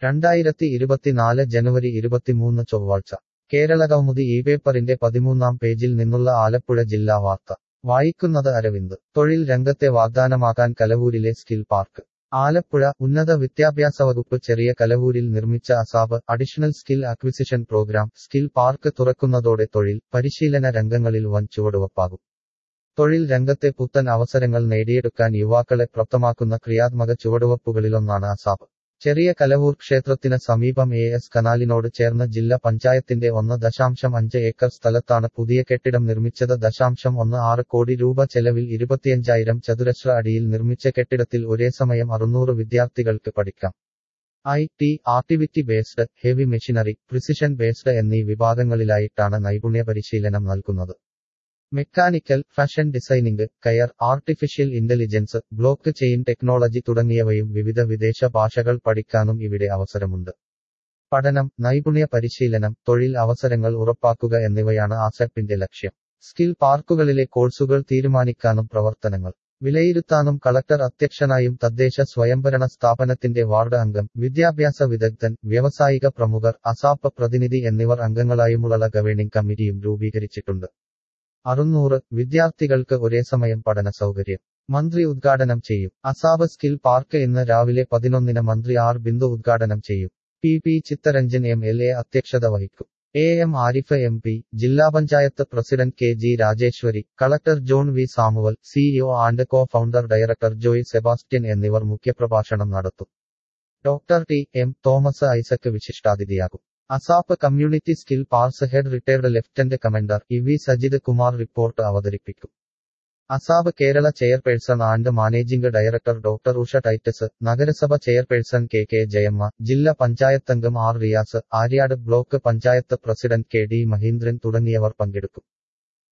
രണ്ടായിരത്തി ഇരുപത്തിനാല് ജനുവരി ഇരുപത്തിമൂന്ന് ചൊവ്വാഴ്ച കേരളകൗമുദി ഈ പേപ്പറിന്റെ പതിമൂന്നാം പേജിൽ നിന്നുള്ള ആലപ്പുഴ ജില്ലാ വാർത്ത വായിക്കുന്നത് അരവിന്ദ് തൊഴിൽ രംഗത്തെ വാഗ്ദാനമാകാൻ കലവൂരിലെ സ്കിൽ പാർക്ക് ആലപ്പുഴ ഉന്നത വിദ്യാഭ്യാസ വകുപ്പ് ചെറിയ കലവൂരിൽ നിർമ്മിച്ച ASAP additional skill acquisition programme skill park തുറക്കുന്നതോടെ തൊഴിൽ പരിശീലന രംഗങ്ങളിൽ വൻ ചുവടുവപ്പാകും തൊഴിൽ രംഗത്തെ പുത്തൻ അവസരങ്ങൾ നേടിയെടുക്കാൻ യുവാക്കളെ പ്രാപ്തമാക്കുന്ന ക്രിയാത്മക ചുവടുവപ്പുകളിലൊന്നാണ് അസാബ് ചെറിയ കലവൂർ ക്ഷേത്രത്തിന് സമീപം എ എസ് കനാലിനോട് ചേർന്ന് ജില്ലാ പഞ്ചായത്തിന്റെ ഒന്ന് ദശാംശം അഞ്ച് ഏക്കർ സ്ഥലത്താണ് പുതിയ കെട്ടിടം നിർമ്മിച്ചത് ദശാംശം ഒന്ന് ആറ് കോടി രൂപ ചെലവിൽ ഇരുപത്തിയഞ്ചായിരം ചതുരശ്ര അടിയിൽ നിർമ്മിച്ച കെട്ടിടത്തിൽ ഒരേ സമയം അറുന്നൂറ് വിദ്യാർത്ഥികൾക്ക് പഠിക്കാം I T activity based heavy machinery precision based എന്നീ വിഭാഗങ്ങളിലായിട്ടാണ് നൈപുണ്യ പരിശീലനം നൽകുന്നത് മെക്കാനിക്കൽ ഫാഷൻ ഡിസൈനിംഗ് കയർ artificial intelligence blockchain technology തുടങ്ങിയവയും വിവിധ വിദേശ ഭാഷകൾ പഠിക്കാനും ഇവിടെ അവസരമുണ്ട് പഠനം നൈപുണ്യ പരിശീലനം തൊഴിൽ അവസരങ്ങൾ ഉറപ്പാക്കുക എന്നിവയാണ് ആസെപ്പിന്റെ ലക്ഷ്യം സ്കിൽ പാർക്കുകളിലെ കോഴ്സുകൾ തീരുമാനിക്കാനും പ്രവർത്തനങ്ങൾ വിലയിരുത്താനും കളക്ടർ അധ്യക്ഷനായും തദ്ദേശ സ്വയംഭരണ സ്ഥാപനത്തിന്റെ വാർഡ് അംഗം വിദ്യാഭ്യാസ വിദഗ്ധൻ വ്യാവസായിക പ്രമുഖർ അസാപ്പ് പ്രതിനിധി എന്നിവർ അംഗങ്ങളായുമുള്ള ഗവേണിംഗ് കമ്മിറ്റിയും രൂപീകരിച്ചിട്ടുണ്ട് അറുന്നൂറ് വിദ്യാർത്ഥികൾക്ക് ഒരേ സമയം പഠന സൗകര്യം മന്ത്രി ഉദ്ഘാടനം ചെയ്യും അസാബ് സ്കിൽ പാർക്ക് ഇന്ന് രാവിലെ പതിനൊന്നിന് മന്ത്രി ആർ ബിന്ദു ഉദ്ഘാടനം ചെയ്യും P P Chitharanjan M L A അധ്യക്ഷത വഹിക്കും A M Arif M P ജില്ലാ panchayat president K G Rajeshwari collector John V Samuel CEO and co founder director Joy Sebastian എന്നിവർ മുഖ്യപ്രഭാഷണം നടത്തും doctor T M Thomas Isaac വിശിഷ്ടാതിഥിയാകും ASAP community skill parks head retired lieutenant commander E V Sajith Kumar report അവതരിപ്പിക്കും ASAP Kerala chairperson and managing director doctor Usha Titus നഗരസഭ chairperson K K Jayamma ജില്ലാ പഞ്ചായത്തംഗം R Riyas Aryad block panchayat president K D Mahindran തുടങ്ങിയവർ പങ്കെടുക്കും